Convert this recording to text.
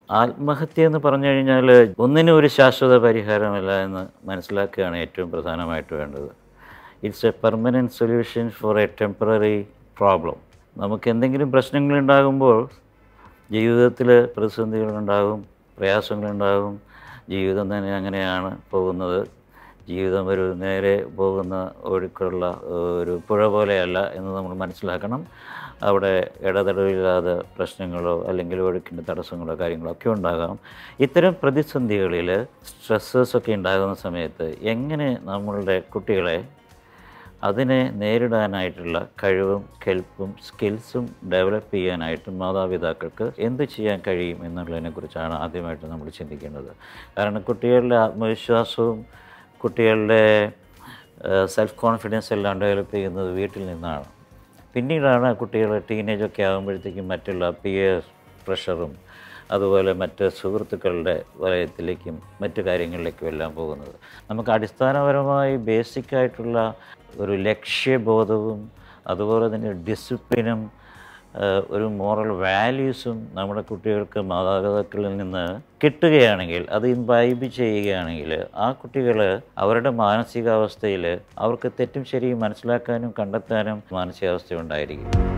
ആത്മഹത്യ എന്ന് പറഞ്ഞു കഴിഞ്ഞാൽ ഒന്നിനും ഒരു ശാശ്വത പരിഹാരമല്ല എന്ന് മനസ്സിലാക്കുകയാണ് ഏറ്റവും പ്രധാനമായിട്ട് വേണ്ടത് it's a permanent solution for a temporary problem നമുക്ക് എന്തെങ്കിലും പ്രശ്നങ്ങളുണ്ടാകുമ്പോൾ ജീവിതത്തിൽ പ്രതിസന്ധികളുണ്ടാകും പ്രയാസങ്ങളുണ്ടാകും ജീവിതം തന്നെ അങ്ങനെയാണ് പോകുന്നത് ജീവിതം ഒരു നേരെ പോകുന്ന ഒഴുക്കുള്ള ഒരു പുഴ പോലെയല്ല എന്ന് നമ്മൾ മനസ്സിലാക്കണം അവിടെ ഇടതടവില്ലാതെ പ്രശ്നങ്ങളോ അല്ലെങ്കിൽ ഒഴുക്കിൻ്റെ തടസ്സങ്ങളോ കാര്യങ്ങളോ ഒക്കെ ഉണ്ടാകാം ഇത്തരം പ്രതിസന്ധികളിൽ സ്ട്രെസ്സസ് ഒക്കെ ഉണ്ടാകുന്ന സമയത്ത് എങ്ങനെ നമ്മളുടെ കുട്ടികളെ അതിനെ നേരിടാനായിട്ടുള്ള കഴിവും കെൽപ്പും സ്കിൽസും ഡെവലപ്പ് ചെയ്യാനായിട്ട് മാതാപിതാക്കൾക്ക് എന്ത് ചെയ്യാൻ കഴിയും എന്നുള്ളതിനെക്കുറിച്ചാണ് ആദ്യമായിട്ട് നമ്മൾ ചിന്തിക്കേണ്ടത് കാരണം കുട്ടികളുടെ ആത്മവിശ്വാസവും കുട്ടികളുടെ സെൽഫ് കോൺഫിഡൻസ് എല്ലാം ഡെവലപ്പ് ചെയ്യുന്നത് വീട്ടിൽ നിന്നാണ് പിന്നീടാണ് കുട്ടികൾ ടീനേജൊക്കെ ആകുമ്പോഴത്തേക്കും മറ്റുള്ള പിയർ പ്രഷറും അതുപോലെ മറ്റ് സുഹൃത്തുക്കളുടെ വലയത്തിലേക്കും മറ്റു കാര്യങ്ങളിലേക്കും എല്ലാം പോകുന്നത് നമുക്ക് അടിസ്ഥാനപരമായി ബേസിക് ആയിട്ടുള്ള ഒരു ലക്ഷ്യബോധവും അതുപോലെ തന്നെ ഡിസിപ്ലിനും ഏഹ്, ഒരു മോറൽ വാല്യൂസും നമ്മുടെ കുട്ടികൾക്ക് മാതാപിതാക്കളിൽ നിന്ന് കിട്ടുകയാണെങ്കിൽ അത് ഇൻവൈബ് ചെയ്യുകയാണെങ്കിൽ ആ കുട്ടികൾ അവരുടെ മാനസികാവസ്ഥയിൽ അവർക്ക് തെറ്റും ശരിയും മനസ്സിലാക്കാനും കണ്ടെത്താനും മാനസികാവസ്ഥ ഉണ്ടായിരിക്കും